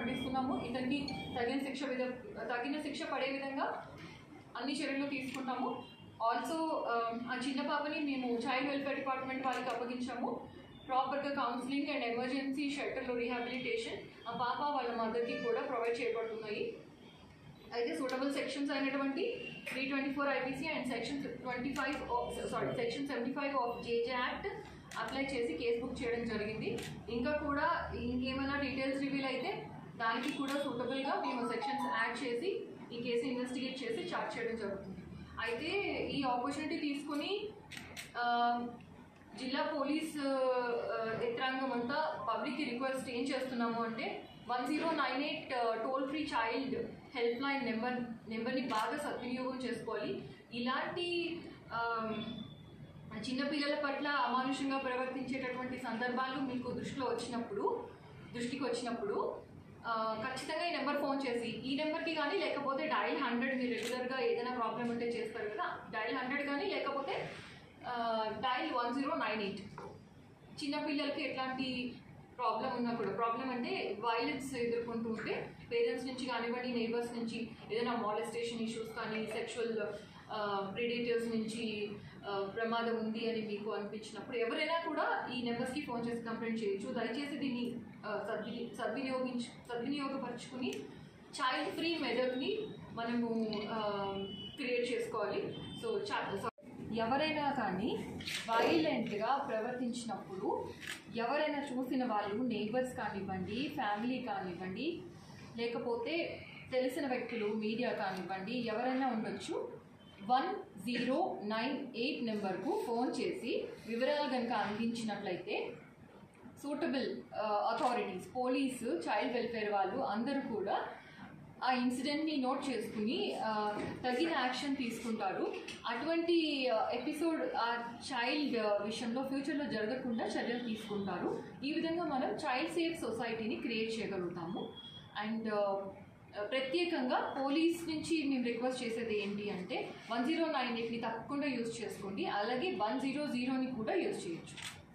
ఖండిస్తున్నాము ఇతనికి తగిన శిక్ష విధ తగిన శిక్ష పడే విధంగా అన్ని చర్యలు తీసుకుంటాము ఆల్సో ఆ చిన్న పాపని మేము చైల్డ్ వెల్ఫేర్ డిపార్ట్మెంట్ వాళ్ళకి అప్పగించాము ప్రాపర్గా కౌన్సిలింగ్ అండ్ ఎమర్జెన్సీ షెల్టర్లో రీహాబిలిటేషన్ ఆ పాప వాళ్ళ మదర్కి కూడా ప్రొవైడ్ చేయబడుతున్నాయి అయితే సూటబుల్ సెక్షన్స్ అయినటువంటి three twenty four IPC and section twenty five sorry section seventy five of JJ act apply చేసి కేసు బుక్ చేయడం జరిగింది ఇంకా కూడా ఇంకేమైనా డీటెయిల్స్ రివీల్ అయితే దానికి కూడా సూటబుల్గా మేము సెక్షన్స్ యాడ్ చేసి ఈ కేసు ఇన్వెస్టిగేట్ చేసి చార్జ్ చేయడం జరుగుతుంది అయితే ఈ ఆపర్చునిటీ తీసుకుని ఆ, జిల్లా పోలీస్ ఆ, యంత్రాంగం అంతా పబ్లిక్కి రిక్వెస్ట్ ఏం చేస్తున్నాము అంటే one zero nine eight toll free child help line number నెంబర్ని బాగా సద్వినియోగం చేసుకోవాలి ఇలాంటి ఆ, చిన్న పిల్లల పట్ల అమానుషంగా ప్రవర్తించేటటువంటి సందర్భాలు మీకు దృష్టిలో వచ్చినప్పుడు దృష్టికి వచ్చినప్పుడు ఆ, ఖచ్చితంగా ఈ నెంబర్ ఫోన్ చేసి ఈ నెంబర్కి కానీ లేకపోతే డైల్ హండ్రెడ్ మీరు రెగ్యులర్గా ఏదైనా ప్రాబ్లం ఉంటే చేస్తారు కదా డైల్ హండ్రెడ్ కానీ లేకపోతే dial one zero nine eight చిన్నపిల్లలకి ఎట్లాంటి ప్రాబ్లం ఉన్నా కూడా ప్రాబ్లం అంటే వైలెన్స్ ఎదుర్కొంటూ ఉంటే పేరెంట్స్ నుంచి కానివ్వండి నైబర్స్ నుంచి ఏదైనా మాలెస్టేషన్ ఇష్యూస్ కానీ సెక్షువల్ ప్రిడేటర్స్ నుంచి ఆ, ప్రమాదం ఉంది అని మీకు అనిపించినప్పుడు ఎవరైనా కూడా ఈ నెంబర్స్కి ఫోన్ చేసి కంప్లైంట్ చేయొచ్చు దయచేసి దీన్ని ఆ, సద్వి సద్వినియోగించు సద్వినియోగపరుచుకుని చైల్డ్ ఫ్రీ మెథడ్ని మనము క్రియేట్ చేసుకోవాలి సో చా ఎవరైనా కానీ వైలెంట్గా ప్రవర్తించినప్పుడు ఎవరైనా చూసిన వాళ్ళు నైబర్స్ కానివ్వండి ఫ్యామిలీ కానివ్వండి లేకపోతే తెలిసిన వ్యక్తులు మీడియా కానివ్వండి ఎవరైనా ఉండొచ్చు వన్ జీరో నైన్ ఎయిట్ నెంబర్కు ఫోన్ చేసి వివరాలు కనుక అందించినట్లయితే suitable authorities police child welfare వాళ్ళు అందరూ కూడా ఆ ఇన్సిడెంట్ని నోట్ చేసుకుని ఆ, తగిన యాక్షన్ తీసుకుంటారు అటువంటి ఎపిసోడ్ ఆ చైల్డ్ విషయంలో ఫ్యూచర్లో జరగకుండా చర్యలు తీసుకుంటారు ఈ విధంగా మనం చైల్డ్ సేఫ్ సొసైటీని క్రియేట్ చేయగలుగుతాము అండ్ ప్రత్యేకంగా పోలీస్ నుంచి మేము రిక్వెస్ట్ చేసేది ఏంటి అంటే వన్ జీరో నైన్ ఎయిట్ని తప్పకుండా యూజ్ చేసుకోండి అలాగే వన్ జీరో జీరోని కూడా యూజ్ చేయొచ్చు